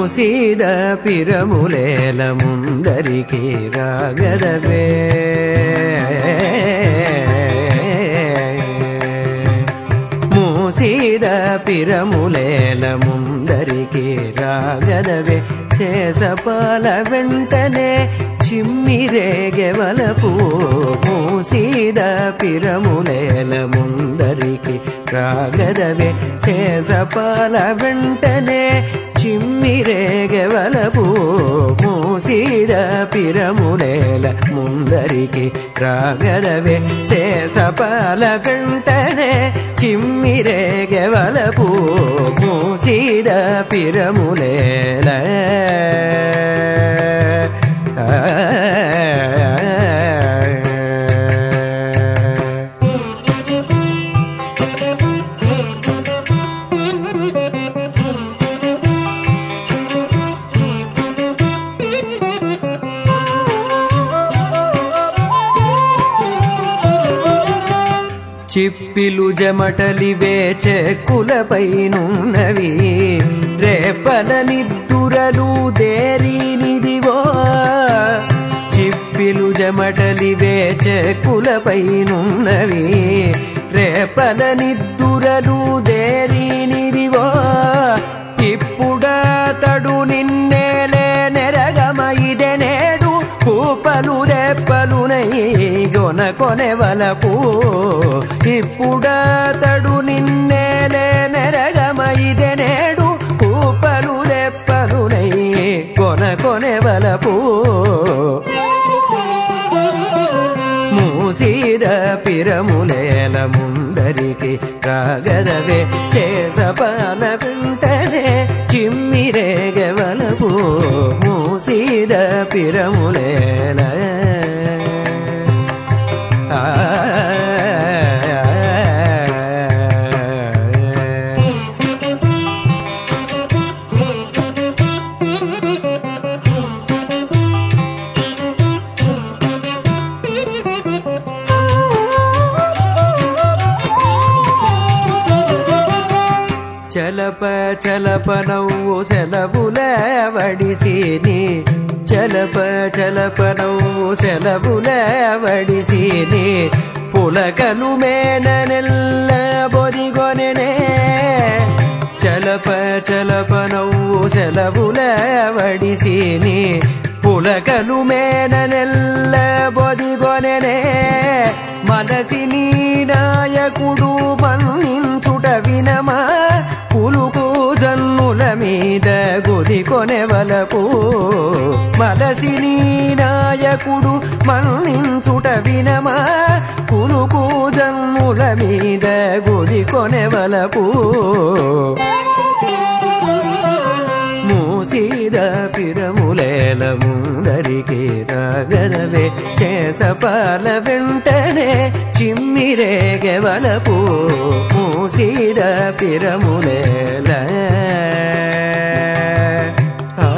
మూసీద పిరములేల ముందరికి రాగదవే మూసీద పిరములేల ముందరికి రాగదవే చేసపాల వెంటనే చిమ్మిరేగెవలపు మూసీద పిరములేల ముందరికి రాగదవే చేసపాల వెంటనే చిమ్మిరేగెవలపు మూసీద పిరములేల ముందరికి రాగదవే చేసపాల వెంటనే చిమ్మిరేగెవలపు మూసీద పిరములేల చిప్పిలు జమటలివే చెక్కులపైనున్నవి రేపల నిద్దురలు దేరినిదివో చిప్పిలు జమటలివే చెక్కులపైనున్నవి రేపల నిద్దురలు దేరినిదివో ఇప్పుడతడు నిన్నేలే నెరగమ ఇదే నేడు కూపలు రెప్పలునై గొన కొనెవలపు ఇప్పుడతడు నిన్నేలే నెరగమ ఇదే నేడు కూపలు రెప్పలునై కొన కొనెవలపు మూసీద పిరములేల ముందరికి రాగదవే చేసపాల వెంటనే చిమ్మిరేగవలపు మూసీద పిరములేల ఆ చలప చలప నవ్వు సెలవుల వడిసిని చలప చలప నవ్వు సెలవుల వడిసిని పులకలు మేన నెల్ల బొదిగొనెనే చలప చలప నవ్వు సెలవుల వడిసిని పులకలు మేన నెల్ల బొదిగొనెనే మనసిని నాయకుడు మన్నించుట వినమా పులుకు జన్నుల మీద గుది కొనెవలపు మనసిని నాయకుడు మన్నించుట వినమా పులుకు జన్ముల మీద గుది కొనెవలపు మూసీద పిరములేల ముందరికి రాగదవే చేసపాల వెంటనే చిమ్మిరేగెవలపు మూసీద పిరములేల ఆ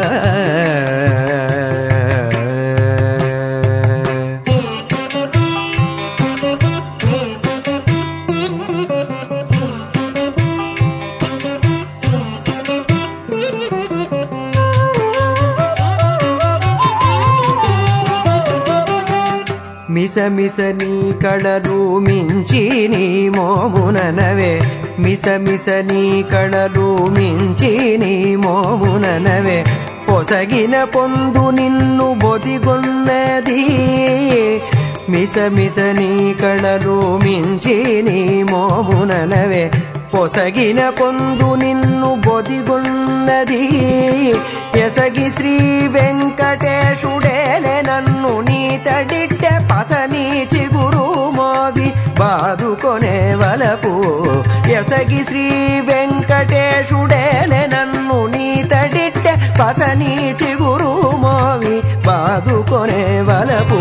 మిసమిస నీ కళలు మించి నీ మోముననవే మిసమిస నీ కళలు మించి నీ మోముననవే పొసగిన పొందు నిన్ను బొదిగొన్నది మిసమిస నీ కళలు మించి నీ మోముననవే పొసగిన పొందు నిన్ను బొదిగొన్నది ఎసగి శ్రీ వెంకటేశుడేలే నన్ను నీ తడిట్టె పసని చిగురు మోవి బాదుకొనే వలపు ఎసగి శ్రీ వెంకటేశుడేలే నన్ను నీ తడిట్టె పసని చిగురు మోవి బాదుకొనే వలపు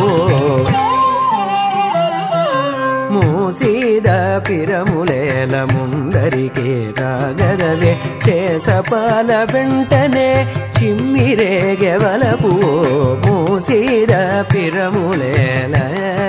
మూసీద పిరములేల ముందరికి రాగదవే చేసపాల వెంటనే చిమ్మిరేగెవలపు మూసీద పిరములేల